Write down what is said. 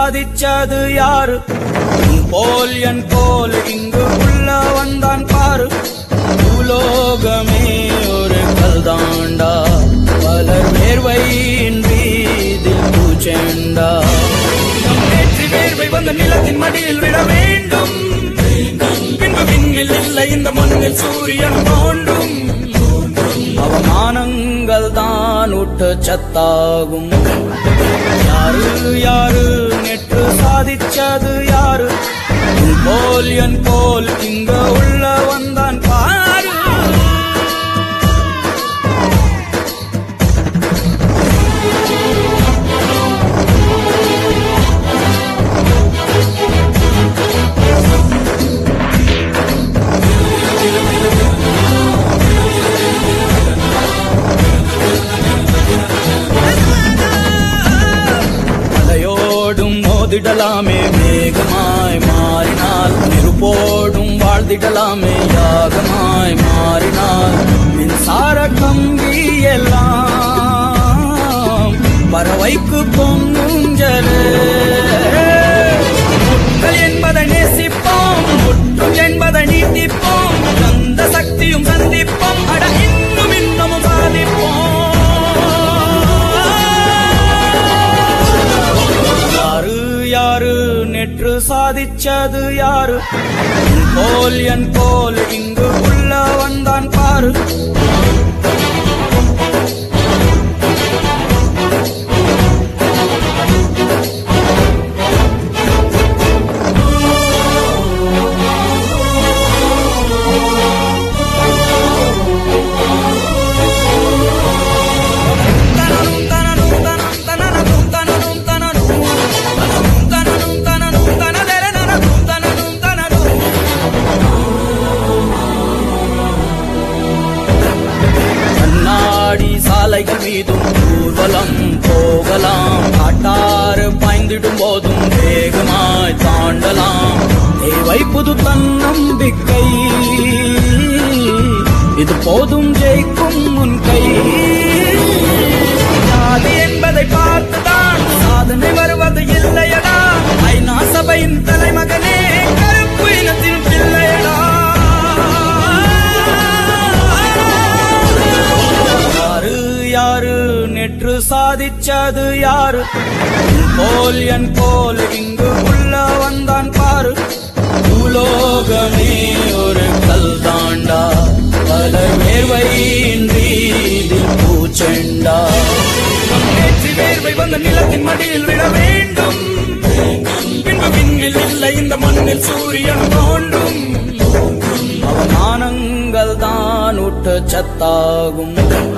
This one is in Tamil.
சாதிச்சது யாரு உன் போல் என் போல் இங்கு உள்ள வந்தான் பாரு பூலோகமே ஒரு கல்தாண்டா பலர் வேர்வையின்றி இதில் பூச்சேண்டா நம் நேற்று வேர்வை வந்த நிலத்தின் மடியில் விட வேண்டும் பின்பு விண்ணில் இல்லை இந்த மண்ணில் சூரியன் தோன்றும் அவமானங்கள் தான் உட்டு சத்தாகும் யாரு யாரு நேற்று சாதிச்சது யாரு உன் போல் என் போல் இங்க உள்ள வந்தான் பாரு அலையோடும் மோதிடலாமே மேகமாய் மாறினால் நெருப்போடும் வாழ்ந்திடலாமே யாகமாய் மாறினால் மின்சார கம்பி எல்லாம் பறவைக்கு பொங்குஞ்சலே முட்கள் என்பதை நேசிப்போம் முற்றும் என்பதை நீட்டிப்போம் அந்த சக்தியும் சந்திப்போம் அட இன்னும் இன்னமும் சாதிப்போம் யாரு யாரு நேற்று சாதிச்சது யாரு உன் போல் என் போல் இங்கு உள்ள வந்தான் பாரு கண்ணாடி சாலைகள் மீதும் ஊர்வலம் போகலாம் காட்டாறு பாய்ந்திடும் போதும் வேகமாய் தாண்டலாம் தேவை புது தன்னம்பிக்கை இது போதும் ஜெயிக்கும் முன் கை சாதி என்பதை பார்த்துதான் சாதனை வருவது இல்லையடா ஐநா சபையின் தலைமகனே கருப்பு இனத்தின் பிள்ளையடா யாரு யாரு நேற்று சாதிச்சது யாரு உன் போல் என் போல் இங்கு உள்ள வந்தான் பாரு பூலோகமே ஒரு கல்தாண்டா பலர் வேர்வையின்றி இதில் பூச்செண்டா நம் நேற்று வேர்வை வந்த நிலத்தின் மடியில் விட வேண்டும் பின்பு விண்ணில் இல்லை இந்த மண்ணில் சூரியன் தோன்றும் அவமானங்கள் தான் உட்டு சத்தாகும்